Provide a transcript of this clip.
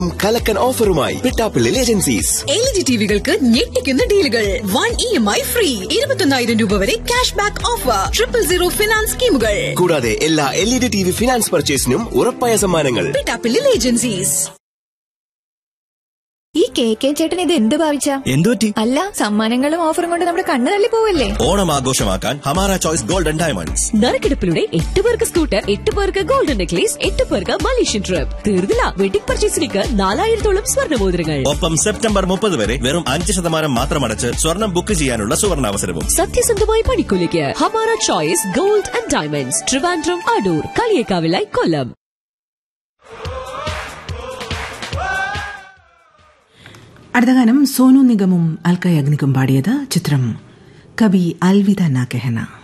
കലക്കൻ ഓഫറുമായി പിട്ടാപ്പിള്ളിൽ agencies L G ടിവികൾക്ക് ഞെട്ടിക്കുന്ന ഡീലുകൾ one E M I free ഇരുപത്തൊന്നായിരം രൂപ വരെ cash back offer triple zero finance സ്കീമുകൾ കൂടാതെ എല്ലാ L E D T V finance പർച്ചേസിനും ഉറപ്പായ സമ്മാനങ്ങൾ പിട്ടാപ്പിള്ളിൽ ഏജൻസീസ് ഈ കെ കെ ചേട്ടൻ ഇത് എന്ത് ഭാവിച്ച എന്തുപറ്റി അല്ല സമ്മാനങ്ങളും ഓഫറും കൊണ്ട് നമ്മുടെ കണ്ണ് തള്ളി പോവല്ലേ ഓണം ആഘോഷമാക്കാൻ ഹമാര ചോയ്സ് ഗോൾഡൻ ഡയമണ്ട്സ് നറുക്കെടുപ്പിലൂടെ എട്ട് പേർക്ക് സ്കൂട്ടർ എട്ട് പേർക്ക് ഗോൾഡൻ നെക്ലേസ് എട്ട് പേർക്ക് മലേഷ്യൻ ട്രിപ്പ് തീർന്നില്ല വെഡിംഗ് പർച്ചേസിലേക്ക് നാലായിരത്തോളം സ്വർണ്ണമോതിരങ്ങൾ ഒപ്പം സെപ്റ്റംബർ മുപ്പത് വരെ വെറും അഞ്ച് ശതമാനം മാത്രം അടച്ച് സ്വർണം ബുക്ക് ചെയ്യാനുള്ള സുവർണാവസരവും സത്യസന്ധമായ പണിക്കൂലിക്ക് Hamara Choice Gold and Diamonds Trivandrum Adoor കളിയേക്കാവിലായി കൊല്ലം അടുത്ത ഗാനം സോനു നിഗമും അൽക്ക യഗ്നിക്കും പാടിയത് ചിത്രം കവി അൽവിദ നാ കെഹന